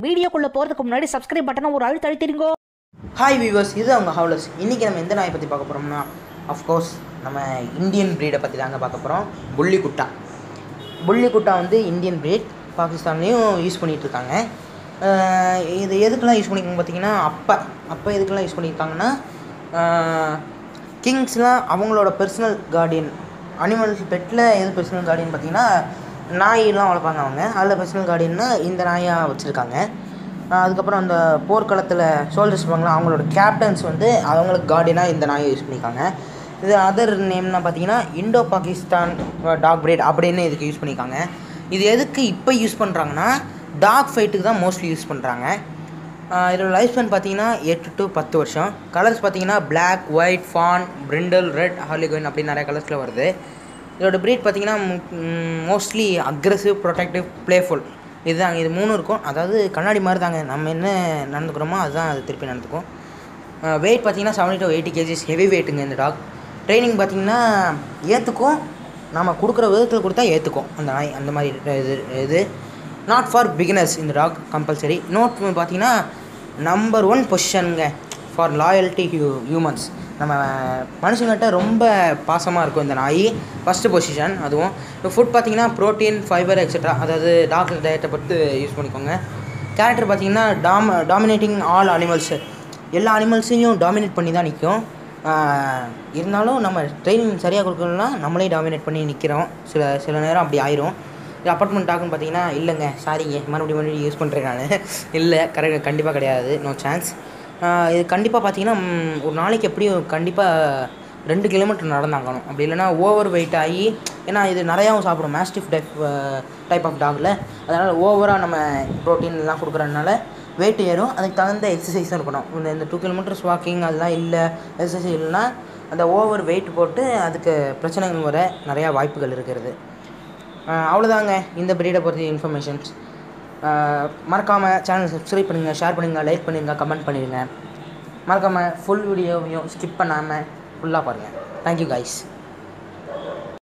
வீடியோக்குள்ள போறதுக்கு முன்னாடி சப்ஸ்கிரைப் பட்டனை ஒரு அழுத்த அழுத்திருங்கோ ஹாய் வியூவர்ஸ் இது அவங்க ஹவுலர்ஸ் இன்றைக்கி நம்ம எந்த நாயை பற்றி பார்க்க போகிறோம்னா அஃப்கோர்ஸ் நம்ம இந்தியன் ப்ரீடை பற்றி தாங்க பார்க்க போகிறோம் புள்ளி குட்டா புள்ளி குட்டா வந்து இந்தியன் ப்ரீட் பாகிஸ்தான்லேயும் யூஸ் பண்ணிகிட்டு இருக்காங்க அஹ் இது எதுக்கெல்லாம் யூஸ் பண்ணியிருக்காங்க பார்த்தீங்கன்னா அப்போ அப்போ எதுக்கெல்லாம் யூஸ் பண்ணியிருக்காங்கன்னா கிங்ஸ்லாம் அவங்களோட பர்சனல் கார்டியன் அனிமல்ஸ் பெட்டில் எது பர்சனல் கார்டியன் பார்த்தீங்கன்னா நாயெல்லாம் வளர்ப்பாங்க அவங்க அதில் பர்சனல் கார்டியன்னா இந்த நாயாக வச்சுருக்காங்க அதுக்கப்புறம் அந்த போர்க்களத்தில் சோல்ஜர்ஸ் இருப்பாங்களா அவங்களோட கேப்டன்ஸ் வந்து அவங்களுக்கு கார்டியனாக இந்த நாயை யூஸ் பண்ணியிருக்காங்க இது அதர் நேம்னா பார்த்தீங்கன்னா இண்டோ பாகிஸ்தான் டாக் பிரீட் அப்படின்னு இதுக்கு யூஸ் பண்ணியிருக்காங்க இது எதுக்கு இப்போ யூஸ் பண்ணுறாங்கன்னா டாக் ஃபைட்டுக்கு தான் மோஸ்ட்லி யூஸ் பண்ணுறாங்க இதோட லைஃப் ஸ்பேன் பார்த்தீங்கன்னா எட்டு டு பத்து வருஷம் கலர்ஸ் பார்த்தீங்கன்னா black white fawn brindle red harlequin அப்படி நிறைய கலர்ஸில் வருது இதோட ப்ரீட் பார்த்தீங்கன்னா மோஸ்ட்லி அக்ரெசிவ் ப்ரொடெக்டிவ் ப்ளேஃபுல் இதுதாங்க இது மூணும் இருக்கும் அதாவது கண்ணாடி மாதிரி தாங்க நம்ம என்ன நடந்துக்கிறோமோ அதுதான் அது திருப்பி நடந்துக்கும் வெயிட் பார்த்தீங்கன்னா seventy to eighty kgs heavy வெயிட்டுங்க இந்த டாக் ட்ரைனிங் பார்த்தீங்கன்னா ஏற்றுக்கும் நம்ம கொடுக்குற விதத்தில் கொடுத்தா ஏற்றுக்கும் அந்த நாய் அந்த மாதிரி இது இது நாட் ஃபார் பிகினர்ஸ் இந்த டாக் கம்பல்சரி நோட் பார்த்தீங்கன்னா நம்பர் ஒன் பொசிஷனுங்க ஃபார் லாயல்ட்டி ஹியூ ஹியூமன்ஸ் நம்ம மனுஷங்கிட்ட ரொம்ப பாசமாக இருக்கும் இந்த நாய் ஃபஸ்ட்டு பொசிஷன் அதுவும் இப்போ ஃபுட் பார்த்தீங்கன்னா ப்ரோட்டீன் ஃபைபர் எக்ஸெட்ரா அதாவது டாக்டர் டயட்டை பொறுத்து யூஸ் பண்ணிக்கோங்க கேரக்டர் பார்த்தீங்கன்னா டாம் டாமினேட்டிங் ஆல் அனிமல்ஸு எல்லா அனிமல்ஸையும் டாமினேட் பண்ணி தான் நிற்கும் இருந்தாலும் நம்ம ட்ரைனிங் சரியாக கொடுக்கலன்னா நம்மளே டாமினேட் பண்ணி நிற்கிறோம் சில சில நேரம் அப்படி ஆயிரும் இது அப்பார்ட்மெண்ட் டாக்குன்னு பார்த்தீங்கன்னா இல்லைங்க சாரிங்க மறுபடியும் மறுபடியும் யூஸ் பண்ணுறேன் நான் இல்லை கரெக்ட் கண்டிப்பாக கிடையாது நோ சான்ஸ் இது கண்டிப்பாக பார்த்தீங்கன்னா ம், ஒரு நாளைக்கு எப்படியும் கண்டிப்பாக ரெண்டு கிலோமீட்டர் நடந்தாங்கணும் அப்படி இல்லைன்னா ஓவர் வெயிட் ஆகி ஏன்னா இது நிறையாவும் சாப்பிடும் மேஸ்டிஃப் டைப் டைப் ஆஃப் டாகில் அதனால் ஓவராக நம்ம ப்ரோட்டீன் எல்லாம் கொடுக்குறதுனால வெயிட் ஏறும் அதுக்கு தகுந்த எக்ஸசைஸும் இருக்கணும் இந்த இந்த டூ கிலோமீட்டர்ஸ் வாக்கிங் அதெல்லாம் இல்லை எக்ஸசைஸ் இல்லைன்னா அந்த ஓவர் வெயிட் போட்டு அதுக்கு பிரச்சனைகள் வர நிறையா வாய்ப்புகள் இருக்கிறது ஆஹ் அவ்வளோதாங்க இந்த ப்ரீடை பொறுத்த இன்ஃபர்மேஷன்ஸ் மறக்காமல் சேனல் சப்ஸ்கிரைப் பண்ணுங்கள் ஷேர் பண்ணுங்கள் லைக் பண்ணுங்கள் கமெண்ட் பண்ணிடுங்க மறக்காமல் ஃபுல் வீடியோவையும் ஸ்கிப் பண்ணாமல் ஃபுல்லாக பாருங்கள் தேங்க்யூ கைஸ்